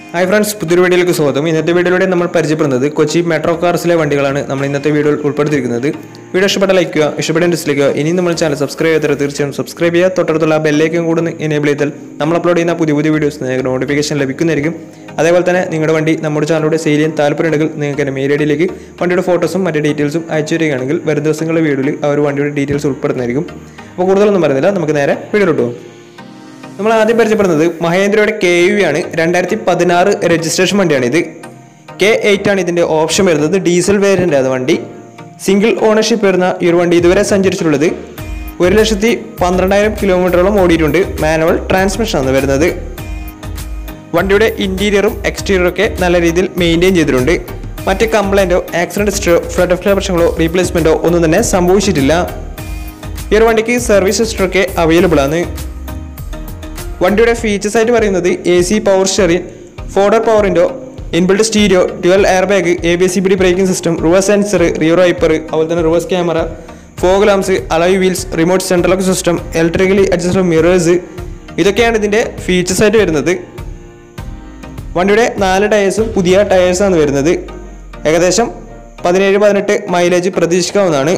hi friends പുതിയൊരു വീഡിയോയിലേക്ക് സ്വാഗതം ഇന്നത്തെ വീഡിയോയിലൂടെ നമ്മൾ പരിചയപ്പെടുന്നത് കൊച്ചി മെട്രോ കാർസിലെ വണ്ടികളാണ് നമ്മൾ ഇന്നത്തെ വീഡിയോയിൽ ഉൾപ്പെടുത്തിയിരിക്കുന്നത് വീഡിയോ ഇഷ്ടപ്പെട്ട ലൈക്ക് ചെയ്യുക ഇഷ്ടപ്പെട്ട ഡിസ്ലൈക്ക് ചെയ്യുക ഇനി നമ്മൾ ചാനൽ സബ്സ്ക്രൈബ് ചെയ്താൽ തീർച്ചയായും സബ്സ്ക്രൈബ് ചെയ്യുക തൊട്ടടുത്തുള്ള ബെല്ലേക്കും കൂടെ എനേബിൾ ചെയ്താൽ നമ്മൾ അപ്ലോഡ് ചെയ്യുന്ന പുതിയ പുതിയ വീഡിയോസ് നിങ്ങൾക്ക് നോട്ടിഫിക്കേഷൻ ലഭിക്കുന്നതായിരിക്കും അതേപോലെ തന്നെ നിങ്ങളുടെ വണ്ടി നമ്മുടെ ചാനലിലൂടെ സെയിൽ ചെയ്യാൻ താല്പര്യമുണ്ടെങ്കിൽ നിങ്ങൾക്ക് എൻ്റെ മെയിൽ ഐ ഡിയിലേക്ക് വണ്ടിയുടെ ഫോട്ടോസും മറ്റു ഡീറ്റെയിൽസും അയച്ചു തരികയാണെങ്കിൽ വരും ദിവസങ്ങളിലെ വീഡിയോയിൽ ആ ഒരു വണ്ടിയുടെ ഡീറ്റെയിൽസ് ഉൾപ്പെടുന്നതായിരിക്കും അപ്പോൾ കൂടുതലൊന്നും പറയുന്നില്ല നമുക്ക് നേരെ വീഡിയോയിലോട്ട് പോകും നമ്മൾ ആദ്യം പരിചയപ്പെടുന്നത് മഹേന്ദ്രയുടെ കെ യു ആണ് രണ്ടായിരത്തി പതിനാറ് രജിസ്ട്രേഷൻ വണ്ടിയാണ് ഇത് കെ എയ്റ്റ് ആണ് ഇതിന്റെ ഓപ്ഷൻ വരുന്നത് ഡീസൽ വേരിയന്റ് അത് വണ്ടി സിംഗിൾ ഓണർഷിപ്പ് വരുന്ന ഈ ഒരു വണ്ടി ഇതുവരെ സഞ്ചരിച്ചിട്ടുള്ളത് ഒരു ലക്ഷത്തി പന്ത്രണ്ടായിരം കിലോമീറ്ററോളം ഓടിയിട്ടുണ്ട് മാനുവൽ ട്രാൻസ്മിഷൻ ആണ് വരുന്നത് വണ്ടിയുടെ ഇന്റീരിയറും എക്സ്റ്റീരിയറും ഒക്കെ നല്ല രീതിയിൽ മെയിൻറ്റെയിൻ ചെയ്തിട്ടുണ്ട് മറ്റ് കംപ്ലൈൻറ്റോ ആക്സിഡന്റ് ഹിസ്റ്ററോ ഫ്ലഡ് ഓഫ് പ്രശ്നങ്ങളോ റീപ്ലേസ്മെന്റോ ഒന്നും തന്നെ സംഭവിച്ചിട്ടില്ല ഈ ഒരു വണ്ടിക്ക് സർവീസ് ഹിസ്റ്ററൊക്കെ അവൈലബിൾ ആണ് വണ്ടിയുടെ ഫീച്ചേഴ്സ് ആയിട്ട് പറയുന്നത് A C power steering four door power window inbuilt stereo dual air bag A B C B D braking system reverse sensor rear wiper അതുപോലെ തന്നെ reverse camera fog lamps alloy wheels remote central lock system electrically adjustable mirrors ഇതൊക്കെയാണ് ഇതിൻ്റെ features ആയിട്ട് വരുന്നത് വണ്ടിയുടെ നാല് ടയേഴ്സും പുതിയ ടയേഴ്സാണ് വരുന്നത് ഏകദേശം പതിനേഴ് പതിനെട്ട് മൈലേജ് പ്രതീക്ഷിക്കാവുന്നതാണ്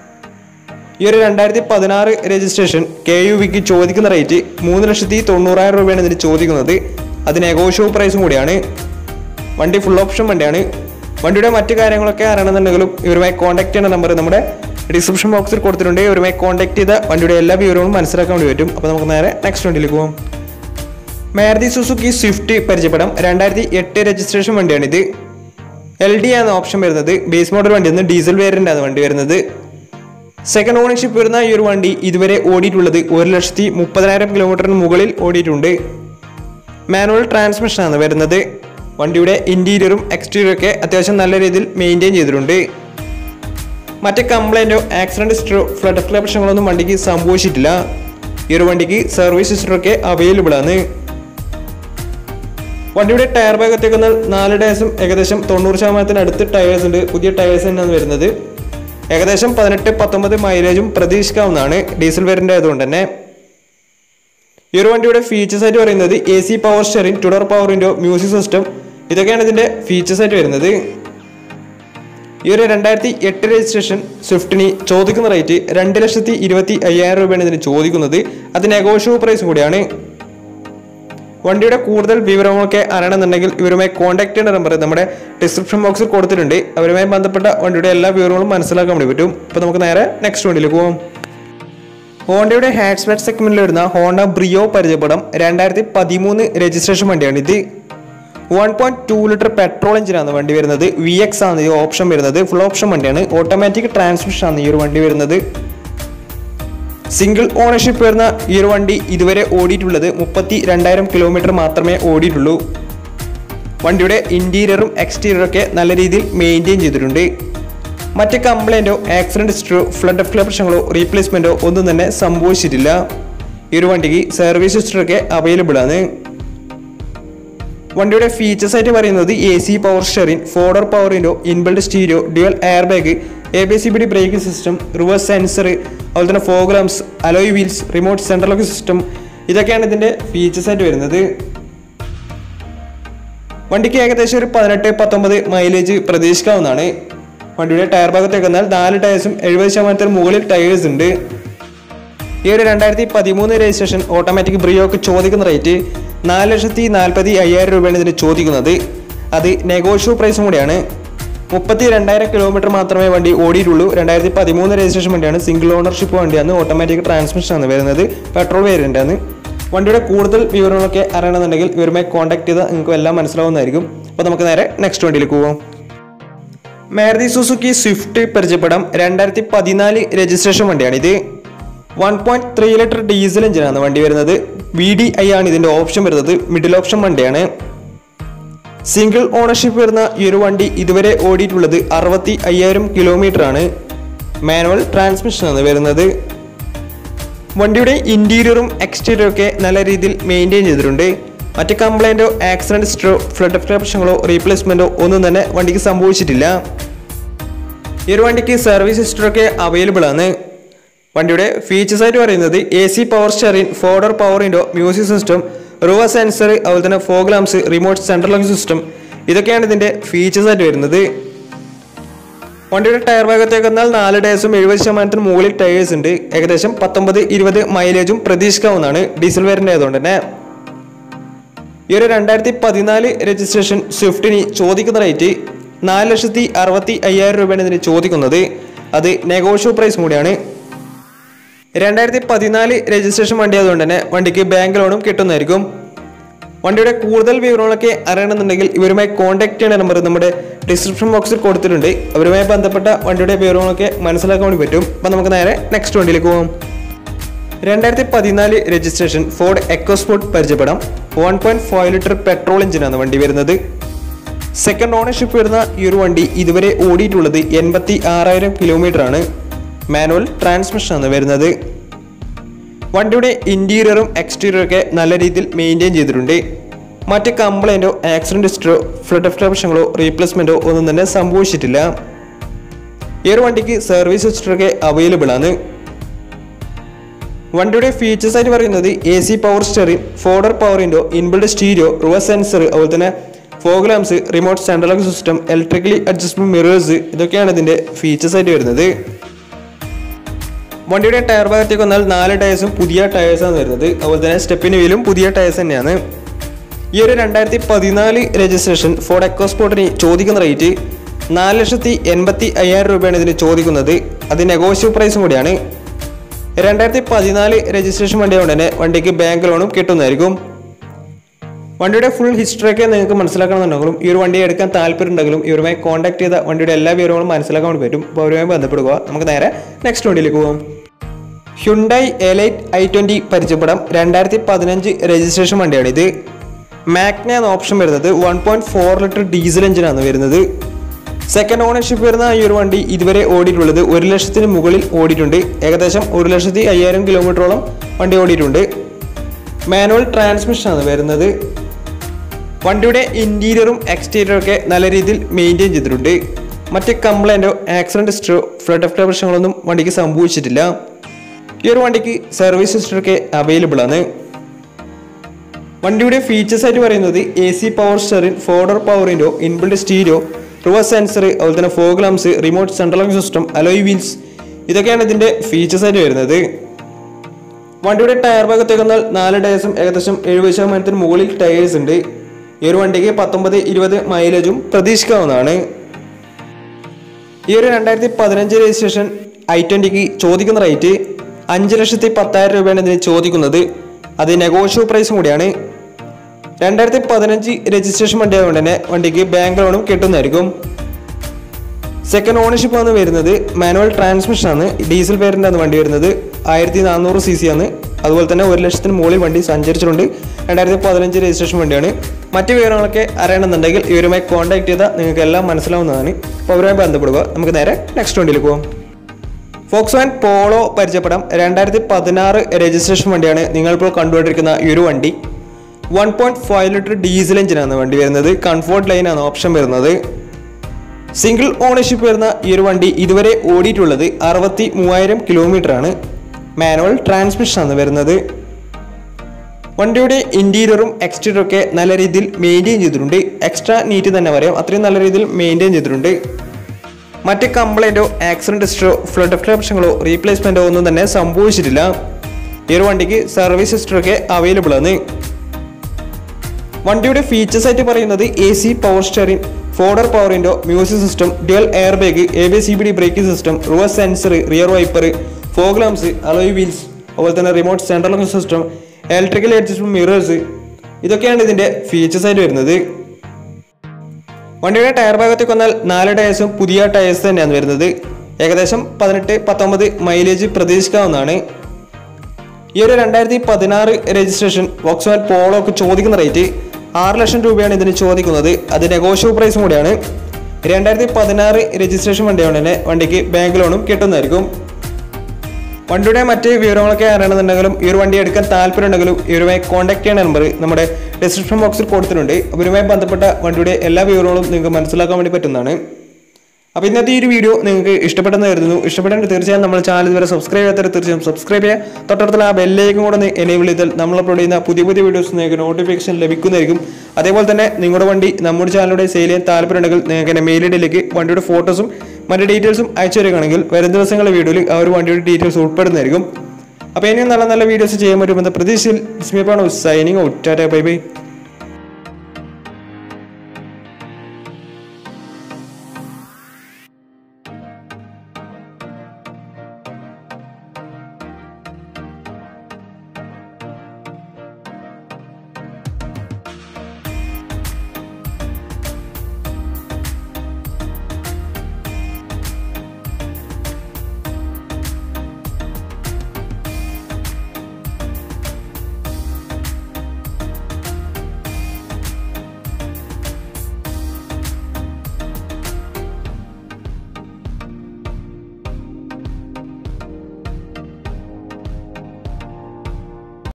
ഈ ഒരു രണ്ടായിരത്തി പതിനാറ് രജിസ്ട്രേഷൻ കെ യു വിക്ക് ചോദിക്കുന്ന റേറ്റ് മൂന്ന് ലക്ഷത്തി തൊണ്ണൂറായിരം രൂപയാണ് ഇതിന് ചോദിക്കുന്നത് അത് നെഗോഷ്യോ പ്രൈസും കൂടിയാണ് വണ്ടി ഫുൾ ഓപ്ഷൻ വണ്ടിയാണ് വണ്ടിയുടെ മറ്റു കാര്യങ്ങളൊക്കെ അറിയണമെന്നുണ്ടെങ്കിലും ഇവരുമായി കോൺടാക്ട് ചെയ്യുന്ന നമ്പർ നമ്മുടെ ഡിസ്ക്രിപ്ഷൻ ബോക്സിൽ കൊടുത്തിട്ടുണ്ട് ഇവരുമായി കോൺടാക്ട് ചെയ്ത വണ്ടിയുടെ എല്ലാ വിവരങ്ങളും മനസ്സിലാക്കാൻ വേണ്ടി പറ്റും അപ്പോൾ നമുക്ക് നേരെ നെക്സ്റ്റ് വണ്ടിയിലേക്ക് പോകാം മാരുതി സുസുക്കി സ്വിഫ്റ്റ് പരിചയപ്പെടാം രണ്ടായിരത്തി എട്ട് രജിസ്ട്രേഷൻ വണ്ടിയാണിത് എൽ ഡി ആണ് ഓപ്ഷൻ വരുന്നത് ബേസ് മോഡൽ വണ്ടി ഒന്ന് ഡീസൽ വേരിയൻ്റ് ആണ് വണ്ടി വരുന്നത് സെക്കൻഡ് ഓണർഷിപ്പ് വരുന്ന ഈ ഒരു വണ്ടി ഇതുവരെ ഓടിയിട്ടുള്ളത് ഒരു ലക്ഷത്തി മുപ്പതിനായിരം കിലോമീറ്ററിന് മുകളിൽ ഓടിയിട്ടുണ്ട് മാനുവൽ ട്രാൻസ്മിഷൻ ആണ് വരുന്നത് വണ്ടിയുടെ ഇന്റീരിയറും എക്സ്റ്റീരിയറും ഒക്കെ അത്യാവശ്യം നല്ല രീതിയിൽ മെയിൻറ്റെയിൻ ചെയ്തിട്ടുണ്ട് മറ്റ് കംപ്ലൈൻറ്റോ ആക്സിഡന്റ് ഹിസ്റ്ററോ ഫ്ലഡ് ഫ്ലഡ് പ്രശ്നങ്ങളൊന്നും വണ്ടിക്ക് സംഭവിച്ചിട്ടില്ല ഈ ഒരു വണ്ടിക്ക് സർവീസ് ഹിസ്റ്ററൊക്കെ അവൈലബിൾ ആണ് വണ്ടിയുടെ ടയർ ഭാഗത്തേക്ക് നാല് ടയേഴ്സും ഏകദേശം തൊണ്ണൂറ് ശതമാനത്തിന് അടുത്ത് ടയേഴ്സ് ഉണ്ട് പുതിയ ടയേഴ്സ് തന്നെയാണ് വരുന്നത് ഏകദേശം പതിനെട്ട് പത്തൊമ്പത് മൈലേജും പ്രതീക്ഷിക്കാവുന്നതാണ് ഡീസൽ വേരിയൻ്റ് ആയതുകൊണ്ട് തന്നെ ഈ ഒരു വണ്ടിയുടെ ഫീച്ചേഴ്സ് ആയിട്ട് പറയുന്നത് A C power steering two door power window music system ഇതൊക്കെയാണ് ഇതിന്റെ ഫീച്ചേഴ്സ് ആയിട്ട് വരുന്നത് ഈ ഒരു രണ്ടായിരത്തി എട്ട് രജിസ്ട്രേഷൻ സ്വിഫ്റ്റിന് ചോദിക്കുന്ന റേറ്റ് രണ്ട് ലക്ഷത്തി ഇരുപത്തി അയ്യായിരം രൂപയാണ് ഇതിന് ചോദിക്കുന്നത് അത് നെഗോഷ്യബിൾ പ്രൈസ് കൂടിയാണ് വണ്ടിയുടെ കൂടുതൽ വിവരങ്ങളൊക്കെ അറിയണമെന്നുണ്ടെങ്കിൽ ഇവരുമായി കോൺടാക്ട് ചെയ്യേണ്ട നമ്പർ നമ്മുടെ ഡിസ്ക്രിപ്ഷൻ ബോക്സിൽ കൊടുത്തിട്ടുണ്ട് അവരുമായി ബന്ധപ്പെട്ട വണ്ടിയുടെ എല്ലാ വിവരങ്ങളും മനസ്സിലാക്കാൻ വേണ്ടി പറ്റും അപ്പോൾ നമുക്ക് നേരെ നെക്സ്റ്റ് വണ്ടിയിലേക്ക് പോകാം ഹോണ്ടയുടെ ഹാറ്റ്സ്ബാറ്റ് സെഗ്മെന്റിൽ വരുന്ന ഹോണ്ട ബ്രിയോ പരിചയപ്പെടാം രണ്ടായിരത്തി പതിമൂന്ന് രജിസ്ട്രേഷൻ വണ്ടിയാണ് ഇത് one point two litre petrol എഞ്ചിനാണ് വണ്ടി വരുന്നത് വി എക്സ് ആണ് ഈ ഓപ്ഷൻ വരുന്നത് ഫുൾ ഓപ്ഷൻ വണ്ടിയാണ് ഓട്ടോമാറ്റിക് ട്രാൻസ്മിഷൻ ആണ് ഈ ഒരു വണ്ടി വരുന്നത് സിംഗിൾ ഓണർഷിപ്പ് വരുന്ന ഈ ഒരു വണ്ടി ഇതുവരെ ഓടിയിട്ടുള്ളത് മുപ്പത്തി രണ്ടായിരം കിലോമീറ്റർ മാത്രമേ ഓടിയിട്ടുള്ളൂ വണ്ടിയുടെ ഇന്റീരിയറും എക്സ്റ്റീരിയറും ഒക്കെ നല്ല രീതിയിൽ മെയിൻറ്റെയിൻ ചെയ്തിട്ടുണ്ട് മറ്റ് കംപ്ലൈൻറ്റോ ആക്സിഡന്റ് ഹിസ്റ്ററോ ഫ്ലഡ് ഓഫ് പ്രശ്നങ്ങളോ റീപ്ലേസ്മെൻറ്റോ ഒന്നും തന്നെ സംഭവിച്ചിട്ടില്ല ഈ ഒരു വണ്ടിക്ക് സർവീസ് ഹിസ്റ്ററൊക്കെ അവൈലബിൾ ആണ് വണ്ടിയുടെ ഫീച്ചേഴ്സ് ആയിട്ട് പറയുന്നത് A C power steering four door power window inbuilt stereo dual air bag A B C B D braking system reverse sensor അതുപോലെ തന്നെ fog lamps alloy wheels remote central lock system ഇതൊക്കെയാണ് ഇതിൻ്റെ features ആയിട്ട് വരുന്നത് വണ്ടിക്ക് ഏകദേശം ഒരു പതിനെട്ട് പത്തൊമ്പത് മൈലേജ് പ്രതീക്ഷിക്കാവുന്നതാണ് വണ്ടിയുടെ ടയർ ഭാഗത്തേക്ക് വന്നാൽ നാല് ടയേഴ്സും എഴുപത് ശതമാനത്തിന് മുകളിൽ ടയേഴ്സ് ഉണ്ട് ഈ ഒരു രണ്ടായിരത്തി പതിമൂന്ന് രജിസ്ട്രേഷൻ ഓട്ടോമാറ്റിക് ബ്രിയോക്ക് ചോദിക്കുന്ന റേറ്റ് നാല് ലക്ഷത്തി നാൽപ്പത്തി അയ്യായിരം രൂപയാണ് ഇതിന് ചോദിക്കുന്നത് അത് നെഗോഷ്യബിൾ പ്രൈസും കൂടിയാണ് മുപ്പത്തി രണ്ടായിരം കിലോമീറ്റർ മാത്രമേ വണ്ടി ഓടിയിട്ടുള്ളൂ രണ്ടായിരത്തി പതിമൂന്ന് രജിസ്ട്രേഷൻ വണ്ടിയാണ് സിംഗിൾ ഓണർഷിപ്പ് വണ്ടിയാണ് ഓട്ടോമാറ്റിക് ട്രാൻസ്മിഷൻ ആണ് വരുന്നത് പെട്രോൾ വേരിയൻ്റ് ആണ് വണ്ടിയുടെ കൂടുതൽ വിവരങ്ങളൊക്കെ അറിയണമെന്നുണ്ടെങ്കിൽ ഇവരുമായി കോൺടാക്ട് ചെയ്താൽ നിങ്ങൾക്ക് എല്ലാം മനസ്സിലാവുന്നതായിരിക്കും അപ്പോൾ നമുക്ക് നേരെ നെക്സ്റ്റ് വണ്ടിയിലേക്ക് പോകാം മാരുതി സുസുക്കി സ്വിഫ്റ്റ് പരിചയപ്പെടാം രണ്ടായിരത്തി പതിനാല് രജിസ്ട്രേഷൻ വണ്ടിയാണ് ഇത് one point three litre diesel എഞ്ചിനാണ് വണ്ടി വരുന്നത് വി ഡി ഐ ആണ് ഇതിന്റെ ഓപ്ഷൻ വരുന്നത് മിഡിൽ ഓപ്ഷൻ വണ്ടിയാണ് സിംഗിൾ ഓണർഷിപ്പ് വരുന്ന ഈ ഒരു വണ്ടി ഇതുവരെ ഓടിയിട്ടുള്ളത് അറുപത്തി അയ്യായിരം കിലോമീറ്റർ ആണ് മാനുവൽ ട്രാൻസ്മിഷൻ ആണ് വരുന്നത് വണ്ടിയുടെ ഇന്റീരിയറും എക്സ്റ്റീരിയറും ഒക്കെ നല്ല രീതിയിൽ മെയിൻറ്റെയിൻ ചെയ്തിട്ടുണ്ട് മറ്റ് കംപ്ലൈൻറ്റോ ആക്സിഡന്റ് ഹിസ്റ്ററോ ഫ്ലഡ് പ്രശ്നങ്ങളോ റീപ്ലേസ്മെന്റോ ഒന്നും തന്നെ വണ്ടിക്ക് സംഭവിച്ചിട്ടില്ല ഈ ഒരു വണ്ടിക്ക് സർവീസ് ഹിസ്റ്ററൊക്കെ അവൈലബിൾ ആണ് വണ്ടിയുടെ ഫീച്ചേഴ്സ് ആയിട്ട് പറയുന്നത് A C power steering four door power window music system റുവ സെൻസർ അതുപോലെ തന്നെ fog lamps remote central lock system ഇതൊക്കെയാണ് ഇതിൻ്റെ ഫീച്ചേഴ്സ് ആയിട്ട് വരുന്നത് വണ്ടിയുടെ ടയർ ഭാഗത്തേക്ക് വന്നാൽ നാല് ടയേഴ്സും എഴുപത് ശതമാനത്തിന് മുകളിൽ ടയേഴ്സ് ഉണ്ട് ഏകദേശം പത്തൊമ്പത് ഇരുപത് മൈലേജും പ്രതീക്ഷിക്കാവുന്നതാണ് ഡീസൽ വേരിയൻ്റ് ആയതുകൊണ്ട് തന്നെ ഈ ഒരു രണ്ടായിരത്തി പതിനാല് രജിസ്ട്രേഷൻ സ്വിഫ്റ്റിന് ചോദിക്കുന്ന റേറ്റ് നാല് ലക്ഷത്തി അറുപത്തി അയ്യായിരം രൂപയാണ് ഇതിന് ചോദിക്കുന്നത് അത് നെഗോഷ്യോ പ്രൈസ് കൂടിയാണ് രണ്ടായിരത്തി പതിനാല് രജിസ്ട്രേഷൻ വണ്ടി ആയതുകൊണ്ട് തന്നെ വണ്ടിക്ക് ബാങ്ക് ലോണും കിട്ടുന്നതായിരിക്കും വണ്ടിയുടെ കൂടുതൽ വിവരങ്ങളൊക്കെ അറിയണമെന്നുണ്ടെങ്കിൽ ഇവരുമായി കോൺടാക്ട് ചെയ്യേണ്ട നമ്പർ നമ്മുടെ ഡിസ്ക്രിപ്ഷൻ ബോക്സിൽ കൊടുത്തിട്ടുണ്ട് അവരുമായി ബന്ധപ്പെട്ട വണ്ടിയുടെ വിവരങ്ങളൊക്കെ മനസ്സിലാക്കാൻ വേണ്ടി പറ്റും അപ്പം നമുക്ക് നേരെ നെക്സ്റ്റ് വണ്ടിയിലേക്ക് പോകാം രണ്ടായിരത്തി പതിനാല് രജിസ്ട്രേഷൻ ഫോർഡ് എക്കോസ്പോർട്ട് പരിചയപ്പെടാം one point five litre petrol എഞ്ചിനാണ് വണ്ടി വരുന്നത് സെക്കൻഡ് ഓണർഷിപ്പ് വരുന്ന ഈ ഒരു വണ്ടി ഇതുവരെ ഓടിയിട്ടുള്ളത് എൺപത്തി ആറായിരം കിലോമീറ്റർ ആണ് മാനുവൽ ട്രാൻസ്മിഷൻ ആണ് വരുന്നത് വണ്ടിയുടെ ഇന്റീരിയറും എക്സ്റ്റീരിയറും ഒക്കെ നല്ല രീതിയിൽ മെയിൻറ്റെയിൻ ചെയ്തിട്ടുണ്ട് മറ്റ് കംപ്ലൈൻറ്റോ ആക്സിഡന്റ് ഹിസ്റ്ററോ ഫ്ലഡ് പ്രശ്നങ്ങളോ റീപ്ലേസ്മെന്റോ ഒന്നും തന്നെ സംഭവിച്ചിട്ടില്ല ഈ ഒരു വണ്ടിക്ക് സർവീസ് ഹിസ്റ്ററൊക്കെ അവൈലബിൾ ആണ് വണ്ടിയുടെ ഫീച്ചേഴ്സ് ആയിട്ട് പറയുന്നത് A C power steering four door power window inbuilt stereo reverse sensor അതുപോലെ തന്നെ fog lamps remote central lock system electrically adjustable mirrors ഇതൊക്കെയാണ് ഇതിന്റെ ഫീച്ചേഴ്സ് ആയിട്ട് വരുന്നത് വണ്ടിയുടെ ടയർ ഭാഗത്തേക്ക് വന്നാൽ നാല് ടയേഴ്സും പുതിയ ടയേഴ്സാണ് വരുന്നത് അതുപോലെ തന്നെ സ്റ്റെപ്പിന് വീലും പുതിയ ടയേഴ്സ് തന്നെയാണ് ഈ ഒരു രണ്ടായിരത്തി പതിനാല് രജിസ്ട്രേഷൻ ഫോർഡ് എക്കോസ്പോർട്ടിന് ചോദിക്കുന്ന റേറ്റ് നാല് ലക്ഷത്തി എൺപത്തി അയ്യായിരം രൂപയാണ് ഇതിന് ചോദിക്കുന്നത് അത് നെഗോഷ്യബിൾ പ്രൈസും കൂടിയാണ് രണ്ടായിരത്തി പതിനാല് രജിസ്ട്രേഷൻ വണ്ടി കൊണ്ട് തന്നെ വണ്ടിക്ക് ബാങ്ക് ലോണും കിട്ടുന്നതായിരിക്കും വണ്ടിയുടെ ഫുൾ ഹിസ്റ്ററി ഒക്കെ നിങ്ങൾക്ക് മനസ്സിലാക്കണമെന്നുണ്ടെങ്കിലും ഈ ഒരു വണ്ടി എടുക്കാൻ താല്പര്യം ഉണ്ടെങ്കിലും ഇവരുമായി കോൺടാക്ട് ചെയ്ത വണ്ടിയുടെ എല്ലാ വിവരങ്ങളും മനസ്സിലാക്കാൻ വേണ്ടി പറ്റും അപ്പോൾ അവരുമായി ബന്ധപ്പെടുക നമുക്ക് നേരെ നെക്സ്റ്റ് വണ്ടിയിലേക്ക് പോകാം ഹ്യുണ്ടായി എലൈറ്റ് ഐ ട്വൻ്റി പരിചയപ്പെടാം രണ്ടായിരത്തി പതിനഞ്ച് രജിസ്ട്രേഷൻ വണ്ടിയാണ് ഇത് മാഗ്ന എന്ന ഓപ്ഷൻ വരുന്നത് one point four litre diesel എഞ്ചിനാണ് വരുന്നത് സെക്കൻഡ് ഓണർഷിപ്പ് വരുന്ന ഈ ഒരു വണ്ടി ഇതുവരെ ഓടിയിട്ടുള്ളത് ഒരു ലക്ഷത്തിന് മുകളിൽ ഓടിയിട്ടുണ്ട് ഏകദേശം ഒരു ലക്ഷത്തി അയ്യായിരം കിലോമീറ്ററോളം വണ്ടി ഓടിയിട്ടുണ്ട് മാനുവൽ ട്രാൻസ്മിഷൻ ആണ് വരുന്നത് വണ്ടിയുടെ ഇന്റീരിയറും എക്സ്റ്റീരിയറും ഒക്കെ നല്ല രീതിയിൽ മെയിൻറ്റെയിൻ ചെയ്തിട്ടുണ്ട് മറ്റ് കംപ്ലൈൻറ്റോ ആക്സിഡന്റ് ഹിസ്റ്ററോ ഫ്ലഡ് ഓഫ് പ്രശ്നങ്ങളൊന്നും വണ്ടിക്ക് സംഭവിച്ചിട്ടില്ല ഈ ഒരു വണ്ടിക്ക് സർവീസ് ഹിസ്റ്ററൊക്കെ അവൈലബിൾ ആണ് വണ്ടിയുടെ ഫീച്ചേഴ്സ് ആയിട്ട് പറയുന്നത് A C power steering four door power window inbuilt stereo reverse sensor അതുപോലെ തന്നെ fog lamps remote central lock system alloy wheels ഇതൊക്കെയാണ് ഇതിന്റെ ഫീച്ചേഴ്സ് ആയിട്ട് വരുന്നത് വണ്ടിയുടെ ടയർ ഭാഗത്തേക്ക് വന്നാൽ നാല് ടയേഴ്സും ഏകദേശം എഴുപത് ശതമാനത്തിന് മുകളിൽ ടയേഴ്സ് ഉണ്ട് ഈ ഒരു വണ്ടിക്ക് പത്തൊമ്പത് ഇരുപത് മൈലേജും പ്രതീക്ഷിക്കാവുന്നതാണ് ഈ ഒരു രണ്ടായിരത്തി പതിനഞ്ച് രജിസ്ട്രേഷൻ ഐ ട്വന്റിക്ക് ചോദിക്കുന്ന റേറ്റ് അഞ്ച് ലക്ഷത്തി പത്തായിരം രൂപയാണ് ഇതിന് ചോദിക്കുന്നത് അത് നെഗോഷ്യബിൾ പ്രൈസും കൂടിയാണ് രണ്ടായിരത്തി പതിനഞ്ച് രജിസ്ട്രേഷൻ വണ്ടി ആയതുകൊണ്ട് തന്നെ വണ്ടിക്ക് ബാങ്ക് ലോണും കിട്ടുന്നതായിരിക്കും സെക്കൻഡ് ഓണർഷിപ്പ് ആണ് വരുന്നത് മാനുവൽ ട്രാൻസ്മിഷൻ ആണ് ഡീസൽ വേരിയൻ്റ് ആണ് വണ്ടി വരുന്നത് ആയിരത്തി നാനൂറ് സി സി ആണ് അതുപോലെ തന്നെ ഒരു ലക്ഷത്തിന് മുകളിൽ വണ്ടി സഞ്ചരിച്ചിട്ടുണ്ട് രണ്ടായിരത്തി പതിനഞ്ച് രജിസ്ട്രേഷൻ വണ്ടിയാണ് മറ്റ് വിവരങ്ങളൊക്കെ അറിയണമെന്നുണ്ടെങ്കിൽ ഇവരുമായി കോൺടാക്ട് ചെയ്താൽ നിങ്ങൾക്ക് എല്ലാം മനസ്സിലാവുന്നതാണ് അപ്പോൾ അവരുമായി ബന്ധപ്പെടുക നമുക്ക് നേരെ നെക്സ്റ്റ് വണ്ടിയിലേക്ക് പോകാം ഫോക്സ് വാൻ പോളോ പരിചയപ്പെടാം രണ്ടായിരത്തി പതിനാറ് രജിസ്ട്രേഷൻ വണ്ടിയാണ് നിങ്ങളിപ്പോൾ കണ്ടുകൊണ്ടിരിക്കുന്ന ഈ ഒരു വണ്ടി one point five litre diesel എഞ്ചിനാണ് വണ്ടി വരുന്നത് കംഫോർട്ട് ലൈനാണ് ഓപ്ഷൻ വരുന്നത് സിംഗിൾ ഓണർഷിപ്പ് വരുന്ന ഈ ഒരു വണ്ടി ഇതുവരെ ഓടിയിട്ടുള്ളത് അറുപത്തി മൂവായിരം കിലോമീറ്റർ ആണ് മാനുവൽ ട്രാൻസ്മിഷൻ ആണ് വരുന്നത് വണ്ടിയുടെ ഇന്റീരിയറും എക്സ്റ്റീരിയറും ഒക്കെ നല്ല രീതിയിൽ മെയിൻറ്റെയിൻ ചെയ്തിട്ടുണ്ട് എക്സ്ട്രാ നീറ്റ് തന്നെ പറയാം അത്രയും നല്ല രീതിയിൽ മെയിൻറ്റെയിൻ ചെയ്തിട്ടുണ്ട് മറ്റ് കംപ്ലൈൻറ്റോ ആക്സിഡന്റ് ഹിസ്റ്ററോ ഫ്ലഡ് പ്രശ്നങ്ങളോ റീപ്ലേസ്മെന്റോ ഒന്നും തന്നെ സംഭവിച്ചിട്ടില്ല ഈ ഒരു വണ്ടിക്ക് സർവീസ് ഹിസ്റ്ററൊക്കെ അവൈലബിൾ ആണ് വണ്ടിയുടെ ഫീച്ചേഴ്സ് ആയിട്ട് പറയുന്നത് A C power steering four door power window music system dual air bag A B C B D braking system reverse sensor rear wiper fog lamps alloy wheels അതുപോലെ തന്നെ remote central lock system electrical adjustment mirrors ഇതൊക്കെയാണ് ഇതിന്റെ features ആയിട്ട് വരുന്നത് വണ്ടിയുടെ tyre ഭാഗത്തേക്ക് വന്നാൽ നാല് ടയേഴ്സും പുതിയ ടയേഴ്സ് തന്നെയാണ് വരുന്നത് ഏകദേശം പതിനെട്ട് പത്തൊമ്പത് മൈലേജ് പ്രതീക്ഷിക്കാവുന്നതാണ് ഈ ഒരു രണ്ടായിരത്തി പതിനാറ് രജിസ്ട്രേഷൻ വോക്സ്വാൻ പോളോക്ക് ചോദിക്കുന്ന റേറ്റ് ആറ് ലക്ഷം രൂപയാണ് ഇതിന് ചോദിക്കുന്നത് അത് നെഗോഷ്യബിൾ പ്രൈസും കൂടിയാണ് രണ്ടായിരത്തി പതിനാറ് രജിസ്ട്രേഷൻ വണ്ടിയാണ് തന്നെ വണ്ടിക്ക് ബാങ്ക് ലോണും കിട്ടുന്നതായിരിക്കും വണ്ടിയുടെ മറ്റ് വിവരങ്ങളൊക്കെ അറിയണമെന്നുണ്ടെങ്കിലും ഈ ഒരു വണ്ടി എടുക്കാൻ താല്പര്യമുണ്ടെങ്കിലും ഇവരുമായി കോൺടാക്ട് ചെയ്യുന്ന നമ്പർ നമ്മുടെ ഡിസ്ക്രിപ്ഷൻ ബോക്സിൽ കൊടുത്തിട്ടുണ്ട് അവരുമായി ബന്ധപ്പെട്ട വണ്ടിയുടെ എല്ലാ വിവരങ്ങളും നിങ്ങൾക്ക് മനസ്സിലാക്കാൻ വേണ്ടി പറ്റുന്നതാണ് അപ്പോൾ ഇന്നത്തെ ഈ ഒരു വീഡിയോ നിങ്ങൾക്ക് ഇഷ്ടപ്പെട്ടെന്ന് കരുതുന്നു ഇഷ്ടപ്പെട്ടെങ്കിൽ തീർച്ചയായും നമ്മൾ ചാനൽ ഇതുവരെ സബ്സ്ക്രൈബ് ചെയ്യാത്തവർ തീർച്ചയായും സബ്സ്ക്രൈബ് ചെയ്യുക തൊട്ടടുത്തുള്ള ആ ബെല്ലേക്കും കൂടെ ഒന്ന് എനേബിൾ ചെയ്താൽ നമ്മൾ അപ്ലോഡ് ചെയ്യുന്ന പുതിയ പുതിയ വീഡിയോസ് നിങ്ങൾക്ക് നോട്ടിഫിക്കേഷൻ ലഭിക്കുന്നതായിരിക്കും അതേപോലെ തന്നെ നിങ്ങളുടെ വണ്ടി നമ്മുടെ ചാനലിലൂടെ സെയിൽ ചെയ്യാൻ താല്പര്യമുണ്ടെങ്കിൽ നിങ്ങൾക്ക് എൻ്റെ മെയിൽ ഐഡിയിലേക്ക് വണ്ടിയുടെ ഫോട്ടോസും മറ്റു ഡീറ്റെയിൽസും അയച്ചു തരികയാണെങ്കിൽ വരും ദിവസങ്ങളിലെ വീഡിയോയിൽ ആ ഒരു വണ്ടിയുടെ ഡീറ്റെയിൽസ് ഉൾപ്പെടുന്നതായിരിക്കും അപ്പോൾ ഇനിയും നല്ല നല്ല വീഡിയോസ് ചെയ്യാൻ പറ്റുമെന്ന പ്രതീക്ഷയിൽ സ്മീപ്പാണ് signing out tata bye by